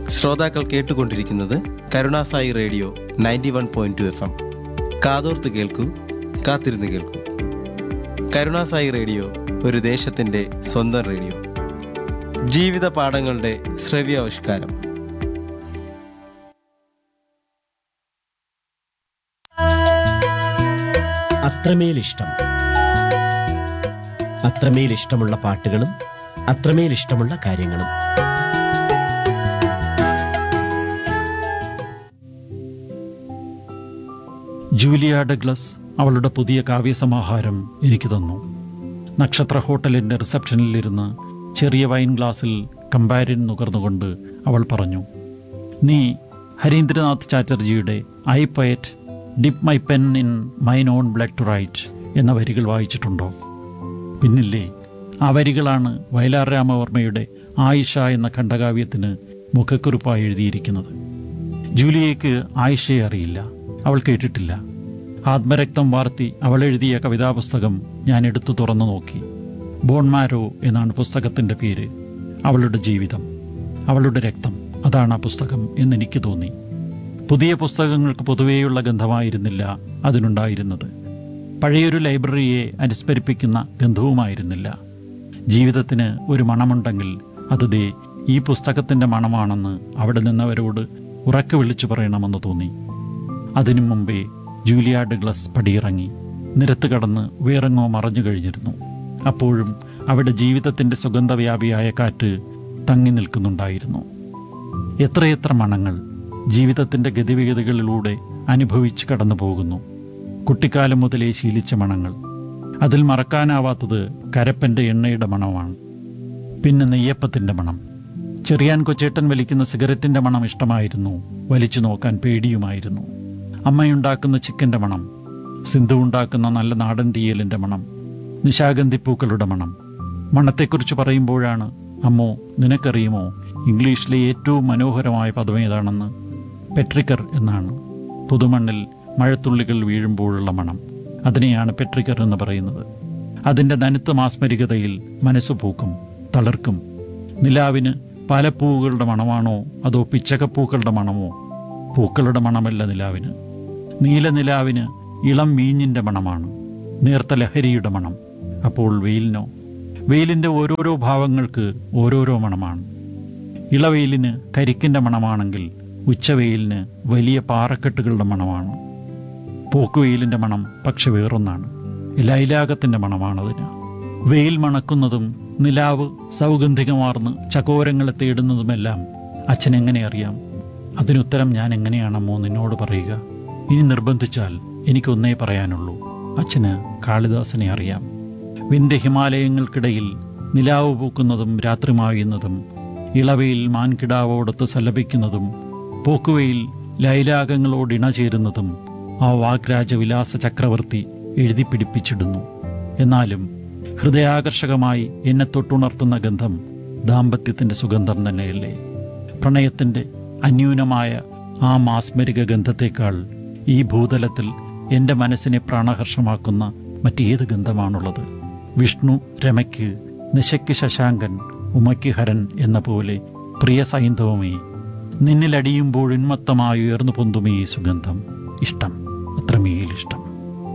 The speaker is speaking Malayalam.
ശ്രോതാക്കൾ കേട്ടുകൊണ്ടിരിക്കുന്നത് Karunasai radio ninety one point two F M കാതോർത്ത് കേൾക്കൂ കാത്തിരുന്ന് കേൾക്കൂ കരുണാസായി റേഡിയോ ഒരു ദേശത്തിൻ്റെ സ്വന്തം റേഡിയോ ജീവിത പാഠങ്ങളുടെ ശ്രവ്യാവിഷ്കാരം അത്രമേൽ ഇഷ്ടം അത്രമേൽ ഇഷ്ടമുള്ള പാട്ടുകളും അത്രമേൽ ഇഷ്ടമുള്ള കാര്യങ്ങളും ജൂലിയ ഡഗ്ലസ് അവളുടെ പുതിയ കാവ്യസമാഹാരം എനിക്ക് തന്നു നക്ഷത്ര ഹോട്ടലിന്റെ റിസപ്ഷനിലിരുന്ന് ചെറിയ വൈൻ ഗ്ലാസ്സിൽ കമ്പാരിൻ നുകർന്നുകൊണ്ട് അവൾ പറഞ്ഞു നീ ഹരീന്ദ്രനാഥ് ചാറ്റർജിയുടെ ഐ പയറ്റ് dip my pen in mine own blood to write എന്ന വരികൾ വായിച്ചിട്ടുണ്ടോ പിന്നില്ലേ ആ വരികളാണ് വയലാർ രാമവർമ്മയുടെ ആയിഷ എന്ന ഖണ്ഡകാവ്യത്തിന് മുഖക്കുറിപ്പായി എഴുതിയിരിക്കുന്നത് ജൂലിയയ്ക്ക് ആയിഷയെ അറിയില്ല അവൾ കേട്ടിട്ടില്ല ആത്മരക്തം വാർത്തി അവൾ എഴുതിയ കവിതാപുസ്തകം ഞാൻ എടുത്തു തുറന്നു നോക്കി ബോൺമാരോ എന്നാണ് പുസ്തകത്തിന്റെ പേര് അവളുടെ ജീവിതം അവളുടെ രക്തം അതാണ് ആ പുസ്തകം എന്നെനിക്ക് തോന്നി പുതിയ പുസ്തകങ്ങൾക്ക് പൊതുവേയുള്ള ഗന്ധമായിരുന്നില്ല അതിനുണ്ടായിരുന്നത് പഴയൊരു ലൈബ്രറിയെ അനുസ്മരിപ്പിക്കുന്ന ഗന്ധവുമായിരുന്നില്ല ജീവിതത്തിന് ഒരു മണമുണ്ടെങ്കിൽ അത് ദേ ഈ പുസ്തകത്തിന്റെ മണമാണെന്ന് അവിടെ നിന്നവരോട് ഉറക്കെ വിളിച്ചു പറയണമെന്ന് തോന്നി അതിനു മുമ്പേ ജൂലിയ ഡഗ്ലസ് പടിയിറങ്ങി നിരത്ത് കടന്ന് വേറെങ്ങോ മറഞ്ഞു കഴിഞ്ഞിരുന്നു അപ്പോഴും അവിടെ ജീവിതത്തിന്റെ സുഗന്ധവ്യാപിയായ കാറ്റ് തങ്ങി നിൽക്കുന്നുണ്ടായിരുന്നു എത്രയെത്ര മണങ്ങൾ ജീവിതത്തിന്റെ ഗതിവിഗതികളിലൂടെ അനുഭവിച്ച് കടന്നു പോകുന്നു കുട്ടിക്കാലം മുതലേ ശീലിച്ച മണങ്ങൾ അതിൽ മറക്കാനാവാത്തത് കരപ്പന്റെ എണ്ണയുടെ മണമാണ് പിന്നെ നെയ്യപ്പത്തിന്റെ മണം ചെറിയാൻ കൊച്ചേട്ടൻ വലിക്കുന്ന സിഗരറ്റിന്റെ മണം ഇഷ്ടമായിരുന്നു വലിച്ചു നോക്കാൻ പേടിയുമായിരുന്നു അമ്മയുണ്ടാക്കുന്ന ചിക്കന്റെ മണം സിന്ധു ഉണ്ടാക്കുന്ന നല്ല നാടൻ തീയലിന്റെ മണം നിശാഗന്ധിപ്പൂക്കളുടെ മണം മണത്തെക്കുറിച്ച് പറയുമ്പോഴാണ് അമ്മോ നിനക്കറിയുമോ ഇംഗ്ലീഷിലെ ഏറ്റവും മനോഹരമായ പദം ഏതാണെന്ന് പെട്രിക്കർ എന്നാണ് പുതുമണ്ണിൽ മഴത്തുള്ളികൾ വീഴുമ്പോഴുള്ള മണം അതിനെയാണ് പെട്രിക്കർ എന്ന് പറയുന്നത് അതിന്റെ നനുത്ത മാസ്മരികതയിൽ മനസ്സ് പൂക്കും തളർക്കും നിലാവിന് പാലപ്പൂവുകളുടെ മണമാണോ അതോ പിച്ചകപ്പൂക്കളുടെ മണമോ പൂക്കളുടെ മണമല്ല നിലാവിന് നീലനിലാവിന് ഇളം വീഞ്ഞിന്റെ മണമാണ് നേർത്ത ലഹരിയുടെ മണം അപ്പോൾ വെയിലിനോ വെയിലിന്റെ ഓരോരോ ഭാവങ്ങൾക്ക് ഓരോരോ മണമാണ് ഇളവെയിലിന് കരിക്കിന്റെ മണമാണെങ്കിൽ ഉച്ചവെയിലിന് വലിയ പാറക്കെട്ടുകളുടെ മണമാണ് പോക്കുവെയിലിന്റെ മണം പക്ഷെ വേറൊന്നാണ് ലൈലാകത്തിന്റെ മണമാണതിന് വെയിൽ മണക്കുന്നതും നിലാവ് സൗഗന്ധികമാർന്ന് ചകോരങ്ങളെ തേടുന്നതുമെല്ലാം അച്ഛൻ എങ്ങനെ അറിയാം അതിനുത്തരം ഞാൻ എങ്ങനെയാണമ്മോ നിന്നോട് പറയുക ഇനി നിർബന്ധിച്ചാൽ എനിക്കൊന്നേ പറയാനുള്ളൂ അച്ഛന് കാളിദാസനെ അറിയാം വിന്ധ്യ ഹിമാലയങ്ങൾക്കിടയിൽ നിലാവ് പൂക്കുന്നതും രാത്രി മായുന്നതും ഇളവയിൽ മാൻകിടാവോടൊത്ത് സല്ലപിക്കുന്നതും പോക്കുവയിൽ ലൈലാകങ്ങളോട് ഇണചേരുന്നതും ആ വാഗ്രാജ വിലാസ ചക്രവർത്തി എഴുതി പിടിപ്പിച്ചിടുന്നു എന്നാലും ഹൃദയാകർഷകമായി എന്നെ തൊട്ടുണർത്തുന്ന ഗന്ധം ദാമ്പത്യത്തിന്റെ സുഗന്ധം തന്നെയല്ലേ പ്രണയത്തിന്റെ അന്യൂനമായ ആ മാസ്മരിക ഗന്ധത്തേക്കാൾ ഈ ഭൂതലത്തിൽ എന്റെ മനസ്സിനെ പ്രാണഹർഷമാക്കുന്ന മറ്റേത് ഗന്ധമാണുള്ളത് വിഷ്ണു രമയ്ക്ക് നിശയ്ക്ക് ശശാങ്കൻ ഉമയ്ക്ക് ഹരൻ എന്ന പോലെ പ്രിയ സൈന്ധവമേ നിന്നിലടിയുമ്പോൾ ഉന്മത്തമായി ഉയർന്നു പൊന്തുമേ ഈ സുഗന്ധം ഇഷ്ടം അത്രമേൽ ഇഷ്ടം